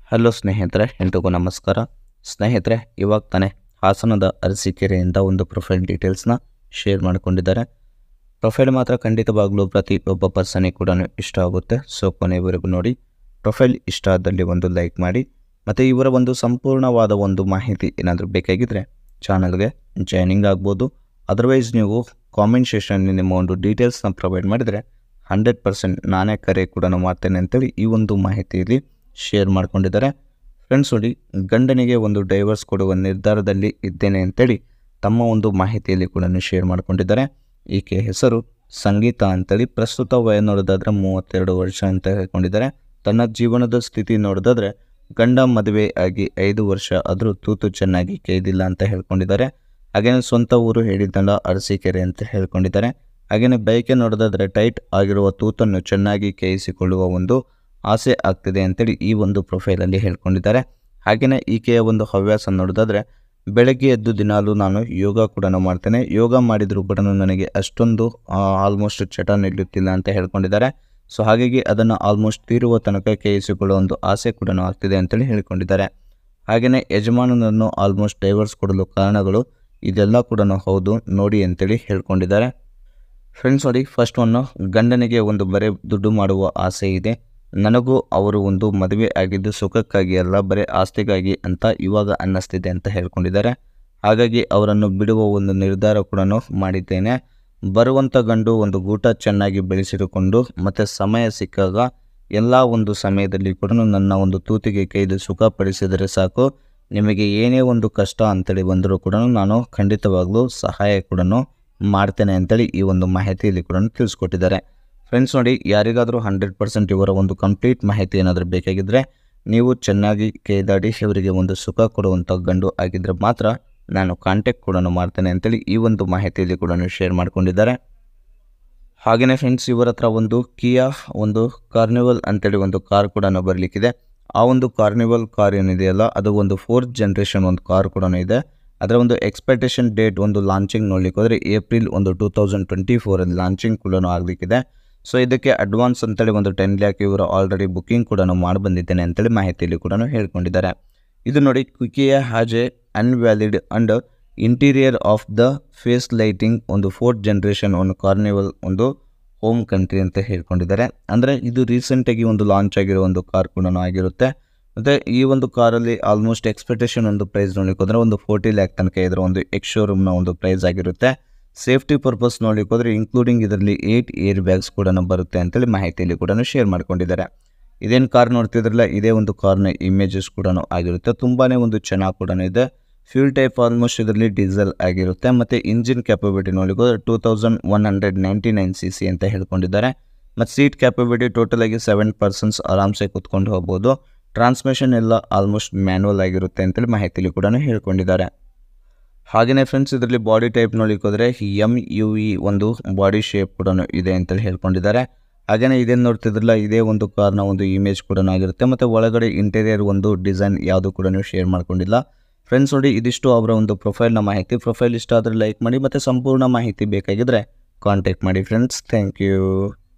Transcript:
hello ಸ್ನೇಹಿತರೆ ಎಲ್ರಿಗೂ ನಮಸ್ಕಾರ ಸ್ನೇಹಿತರೆ ಇವಾಗ ತಾನೇ ಹಾಸನದ ಅರಸೀಕೆರೆಯಿಂದ ಒಂದು ಪ್ರೊಫೈಲ್ ಡೀಟೇಲ್ಸ್ನ ಶೇರ್ ಮಾಡಿಕೊಂಡಿದ್ದಾರೆ ಪ್ರೊಫೈಲ್ ಮಾತ್ರ ಖಂಡಿತವಾಗ್ಲೂ ಪ್ರತಿ ಒಬ್ಬ ಪರ್ಸನಿಗೆ ಕೂಡ ಇಷ್ಟ ಆಗುತ್ತೆ ಸೊ ಕೊನೆವರೆಗೂ ನೋಡಿ ಪ್ರೊಫೈಲ್ ಇಷ್ಟ ಆದಲ್ಲಿ ಒಂದು ಲೈಕ್ ಮಾಡಿ ಮತ್ತು ಇವರ ಒಂದು ಸಂಪೂರ್ಣವಾದ ಒಂದು ಮಾಹಿತಿ ಏನಾದರೂ ಬೇಕಾಗಿದ್ದರೆ ಚಾನಲ್ಗೆ ಜಾಯ್ನಿಂಗ್ ಆಗ್ಬೋದು ಅದರ್ವೈಸ್ ನೀವು ಕಾಮೆಂಟ್ ಸೆಷನ್ನಲ್ಲಿ ನಿಮ್ಮ ಒಂದು ಡೀಟೇಲ್ಸ್ನ ಪ್ರೊವೈಡ್ ಮಾಡಿದರೆ ಹಂಡ್ರೆಡ್ ಪರ್ಸೆಂಟ್ ನಾನೇ ಕರೆ ಕೂಡ ಮಾಡ್ತೇನೆ ಅಂತೇಳಿ ಈ ಒಂದು ಮಾಹಿತಿಯಲ್ಲಿ ಶೇರ್ ಮಾಡ್ಕೊಂಡಿದ್ದಾರೆ ಫ್ರೆಂಡ್ಸ್ ನೋಡಿ ಗಂಡನಿಗೆ ಒಂದು ಡೈವರ್ಸ್ ಕೊಡುವ ನಿರ್ಧಾರದಲ್ಲಿ ಇದ್ದೇನೆ ಅಂತೇಳಿ ತಮ್ಮ ಒಂದು ಮಾಹಿತಿಯಲ್ಲಿ ಕೂಡ ಶೇರ್ ಮಾಡ್ಕೊಂಡಿದ್ದಾರೆ ಈಕೆ ಹೆಸರು ಸಂಗೀತ ಅಂತೇಳಿ ಪ್ರಸ್ತುತ ವಯ ನೋಡೋದಾದ್ರೆ ಮೂವತ್ತೆರಡು ವರ್ಷ ಅಂತ ಹೇಳ್ಕೊಂಡಿದ್ದಾರೆ ತನ್ನ ಜೀವನದ ಸ್ಥಿತಿ ನೋಡೋದಾದ್ರೆ ಗಂಡ ಮದುವೆ ಆಗಿ ಐದು ವರ್ಷ ಆದರೂ ತೂತು ಚೆನ್ನಾಗಿ ಕೈದಿಲ್ಲ ಅಂತ ಹೇಳ್ಕೊಂಡಿದ್ದಾರೆ ಹಾಗೇನೆ ಸ್ವಂತ ಊರು ಹೇಳಿದ್ದಲ್ಲ ಅರಸೀಕೆರೆ ಅಂತ ಹೇಳ್ಕೊಂಡಿದ್ದಾರೆ ಹಾಗೆಯೇ ಬೈಕೆ ನೋಡೋದಾದ್ರೆ ಟೈಟ್ ಆಗಿರುವ ತೂತನ್ನು ಚೆನ್ನಾಗಿ ಕೇಯಿಸಿಕೊಳ್ಳುವ ಒಂದು ಆಸೆ ಆಗ್ತಿದೆ ಅಂತೇಳಿ ಈ ಒಂದು ಪ್ರೊಫೈಲಲ್ಲಿ ಹೇಳ್ಕೊಂಡಿದ್ದಾರೆ ಹಾಗೆಯೇ ಈಕೆಯ ಒಂದು ಹವ್ಯಾಸ ನೋಡೋದಾದ್ರೆ ಬೆಳಗ್ಗೆ ಎದ್ದು ದಿನಾಲೂ ನಾನು ಯೋಗ ಕೂಡ ಮಾಡ್ತೇನೆ ಯೋಗ ಮಾಡಿದರೂ ಕೂಡ ನನಗೆ ಅಷ್ಟೊಂದು ಆಲ್ಮೋಸ್ಟ್ ಚಟ ನಿಲ್ಲುತ್ತಿಲ್ಲ ಅಂತ ಹೇಳ್ಕೊಂಡಿದ್ದಾರೆ ಸೊ ಹಾಗಾಗಿ ಅದನ್ನು ಆಲ್ಮೋಸ್ಟ್ ತೀರುವ ತನಕ ಕೇಯಿಸಿಕೊಳ್ಳುವ ಒಂದು ಆಸೆ ಕೂಡ ಆಗ್ತಿದೆ ಅಂತೇಳಿ ಹೇಳ್ಕೊಂಡಿದ್ದಾರೆ ಹಾಗೆಯೇ ಯಜಮಾನನನ್ನು ಆಲ್ಮೋಸ್ಟ್ ಡೈವರ್ಸ್ ಕೊಡಲು ಕಾರಣಗಳು ಇದೆಲ್ಲ ಕೂಡ ಹೌದು ನೋಡಿ ಅಂತೇಳಿ ಹೇಳ್ಕೊಂಡಿದ್ದಾರೆ ಫ್ರೆಂಡ್ಸ್ ನೋಡಿ ಫಸ್ಟ್ ಒನ್ನು ಗಂಡನಿಗೆ ಒಂದು ಬರೀ ದುಡ್ಡು ಮಾಡುವ ಆಸೆ ಇದೆ ನನಗೂ ಅವರು ಒಂದು ಮದುವೆ ಆಗಿದ್ದು ಸುಖಕ್ಕಾಗಿ ಅಲ್ಲ ಬರೀ ಆಸ್ತಿಗಾಗಿ ಅಂತ ಇವಾಗ ಅನ್ನಿಸ್ತಿದೆ ಅಂತ ಹೇಳ್ಕೊಂಡಿದ್ದಾರೆ ಹಾಗಾಗಿ ಅವರನ್ನು ಬಿಡುವ ಒಂದು ನಿರ್ಧಾರ ಕೂಡ ಮಾಡಿದ್ದೇನೆ ಬರುವಂಥ ಗಂಡು ಒಂದು ಊಟ ಚೆನ್ನಾಗಿ ಬೆಳೆಸಿಕೊಂಡು ಮತ್ತು ಸಮಯ ಸಿಕ್ಕಾಗ ಎಲ್ಲ ಒಂದು ಸಮಯದಲ್ಲಿ ಕೂಡ ನನ್ನ ಒಂದು ತೂತಿಗೆ ಕೈದು ಸುಖಪಡಿಸಿದರೆ ಸಾಕು ನಿಮಗೆ ಏನೇ ಒಂದು ಕಷ್ಟ ಅಂತೇಳಿ ಬಂದರೂ ಕೂಡ ನಾನು ಖಂಡಿತವಾಗ್ಲೂ ಸಹಾಯ ಕೂಡ ಮಾಡ್ತೇನೆ ಅಂತೇಳಿ ಈ ಒಂದು ಮಾಹಿತಿಯಲ್ಲಿ ಕೂಡ ತಿಳಿಸ್ಕೊಟ್ಟಿದ್ದಾರೆ ಫ್ರೆಂಡ್ಸ್ ನೋಡಿ ಯಾರಿಗಾದರೂ ಹಂಡ್ರೆಡ್ ಪರ್ಸೆಂಟ್ ಇವರ ಒಂದು ಕಂಪ್ಲೀಟ್ ಮಾಹಿತಿ ಏನಾದರೂ ಬೇಕಾಗಿದ್ದರೆ ನೀವು ಚೆನ್ನಾಗಿ ಕೈದಾಡಿ ಇವರಿಗೆ ಒಂದು ಸುಖ ಕೊಡುವಂಥ ಗಂಡು ಆಗಿದ್ದರೆ ಮಾತ್ರ ನಾನು ಕಾಂಟ್ಯಾಕ್ಟ್ ಕೂಡ ಮಾಡ್ತೇನೆ ಅಂತೇಳಿ ಈ ಒಂದು ಮಾಹಿತಿಯಲ್ಲಿ ಕೂಡ ಶೇರ್ ಮಾಡ್ಕೊಂಡಿದ್ದಾರೆ ಹಾಗೆಯೇ ಫ್ರೆಂಡ್ಸ್ ಇವರ ಹತ್ರ ಒಂದು ಕಿಯಾ ಒಂದು ಕಾರ್ನಿವಲ್ ಅಂತೇಳಿ ಒಂದು ಕಾರ್ ಕೂಡ ಬರಲಿಕ್ಕಿದೆ ಆ ಒಂದು ಕಾರ್ನಿವಲ್ ಕಾರ್ ಏನಿದೆಯಲ್ಲ ಅದು ಒಂದು ಫೋರ್ತ್ ಜನ್ರೇಷನ್ ಒಂದು ಕಾರ್ ಕೂಡ ಇದೆ ಅದರ ಒಂದು ಎಕ್ಸ್ಪೆಕ್ಟೇಷನ್ ಡೇಟ್ ಒಂದು ಲಾಂಚಿಂಗ್ ನೋಡ್ಲಿಕ್ಕೆ ಹೋದರೆ ಏಪ್ರಿಲ್ ಒಂದು ಟೂ ತೌಸಂಡ್ ಟ್ವೆಂಟಿ ಫೋರಲ್ಲಿ ಲಾಂಚಿಂಗ್ ಕೂಡ ಆಗಲಿಕ್ಕಿದೆ ಸೊ ಇದಕ್ಕೆ ಅಡ್ವಾನ್ಸ್ ಅಂತೇಳಿ ಒಂದು ಟೆನ್ ಲ್ಯಾಕ್ ಇವರು ಆಲ್ರೆಡಿ ಬುಕ್ಕಿಂಗ್ ಕೂಡ ಮಾಡಿ ಬಂದಿದ್ದೇನೆ ಅಂತೇಳಿ ಮಾಹಿತಿಯಲ್ಲಿ ಕೂಡ ಹೇಳ್ಕೊಂಡಿದ್ದಾರೆ ಇದು ನೋಡಿ ಕ್ವಿಕಿಯ ಹಾಜೆ ಅನ್ವ್ಯಾಲಿಡ್ and interior of the face lighting ಒಂದು ಫೋರ್ತ್ ಜನ್ರೇಷನ್ ಒಂದು ಕಾರ್ನಿವಲ್ ಒಂದು ಹೋಮ್ ಕಂಟ್ರಿ ಅಂತ ಹೇಳ್ಕೊಂಡಿದ್ದಾರೆ ಅಂದರೆ ಇದು ರೀಸೆಂಟಾಗಿ ಒಂದು ಲಾಂಚ್ ಆಗಿರೋ ಒಂದು ಕಾರ್ ಕೂಡ ಆಗಿರುತ್ತೆ ಮತ್ತು ಈ ಒಂದು ಕಾರಲ್ಲಿ ಆಲ್ಮೋಸ್ಟ್ ಎಕ್ಸ್ಪೆಕ್ಟೇಷನ್ ಒಂದು ಪ್ರೈಸ್ ನೋಡ್ಲಿಕ್ಕೆ ಹೋದರೆ ಒಂದು ಫೋರ್ಟಿ ಲ್ಯಾಕ್ ತನಕ ಇದರ ಒಂದು ಎಕ್ಸ್ ಶೋರೂಮ್ನ ಒಂದು ಪ್ರೈಸ್ ಆಗಿರುತ್ತೆ ಸೇಫ್ಟಿ ಪರ್ಪಸ್ ನೋಡ್ಲಿಕ್ಕೆ ಹೋದರೆ ಇನ್ಕ್ಲೂಡಿಂಗ್ ಇದರಲ್ಲಿ ಏಯ್ಟ್ ಏರ್ ಬ್ಯಾಗ್ಸ್ ಕೂಡ ಬರುತ್ತೆ ಅಂತೇಳಿ ಮಾಹಿತಿಯಲ್ಲಿ ಕೂಡ ಶೇರ್ ಮಾಡ್ಕೊಂಡಿದ್ದಾರೆ ಇದೇನು ಕಾರ್ ನೋಡ್ತಿದ್ರಲ್ಲ ಇದೇ ಒಂದು ಕಾರ್ನ ಇಮೇಜಸ್ ಕೂಡ ಆಗಿರುತ್ತೆ ತುಂಬಾ ಒಂದು ಚೆನ್ನಾಗಿ ಕೂಡ ಇದೆ ಫ್ಯೂಲ್ ಟೈಪ್ ಆಲ್ಮೋಸ್ಟ್ ಇದರಲ್ಲಿ ಡೀಸೆಲ್ ಆಗಿರುತ್ತೆ ಮತ್ತು ಇಂಜಿನ್ ಕ್ಯಾಪಬಿಲಿಟಿ ನೋಡ್ಲಿಕ್ಕೆ ಹೋದರೆ two thousand one hundred ninety nine C C ಅಂತ ಹೇಳ್ಕೊಂಡಿದ್ದಾರೆ ಮತ್ತು ಸೀಟ್ ಕ್ಯಾಪಬಿಲಿಟಿ ಟೋಟಲ್ ಆಗಿ ಸೆವೆನ್ ಪರ್ಸನ್ಸ್ ಆರಾಮ್ಸೆ ಕೂತ್ಕೊಂಡು ಹೋಗ್ಬೋದು ಟ್ರಾನ್ಸ್ಮಿಷನ್ ಎಲ್ಲ ಆಲ್ಮೋಸ್ಟ್ ಮ್ಯಾನುವಲ್ ಆಗಿರುತ್ತೆ ಅಂತೇಳಿ ಮಾಹಿತಿಲಿ ಕೂಡ ಹೇಳ್ಕೊಂಡಿದ್ದಾರೆ ಹಾಗೆಯೇ ಫ್ರೆಂಡ್ಸ್ ಇದರಲ್ಲಿ ಬಾಡಿ ಟೈಪ್ ನೋಡ್ಲಿಕ್ಕೆ ಹೋದರೆ ಎಮ್ ಯು ಇ ಒಂದು ಬಾಡಿ ಶೇಪ್ ಕೂಡ ಇದೆ ಅಂತೇಳಿ ಹೇಳ್ಕೊಂಡಿದ್ದಾರೆ ಹಾಗೆಯೇ ಇದೇನು ನೋಡ್ತಿದ್ರಲ್ಲ ಇದೇ ಒಂದು ಕಾರ್ನ ಒಂದು ಇಮೇಜ್ ಕೂಡ ಆಗಿರುತ್ತೆ ಮತ್ತು ಒಳಗಡೆ ಇಂಟೀರಿಯರ್ ಒಂದು ಡಿಸೈನ್ ಯಾವುದು ಕೂಡ ನೀವು ಶೇರ್ ಮಾಡ್ಕೊಂಡಿಲ್ಲ ಫ್ರೆಂಡ್ಸ್ ನೋಡಿ ಇದಿಷ್ಟು ಅವರ ಒಂದು ಪ್ರೊಫೈಲ್ನ ಮಾಹಿತಿ ಪ್ರೊಫೈಲ್ ಇಷ್ಟ ಆದರೆ ಲೈಕ್ ಮಾಡಿ ಮತ್ತು ಸಂಪೂರ್ಣ ಮಾಹಿತಿ ಬೇಕಾಗಿದ್ದರೆ ಕಾಂಟ್ಯಾಕ್ಟ್ ಮಾಡಿ ಫ್ರೆಂಡ್ಸ್ ಥ್ಯಾಂಕ್ ಯು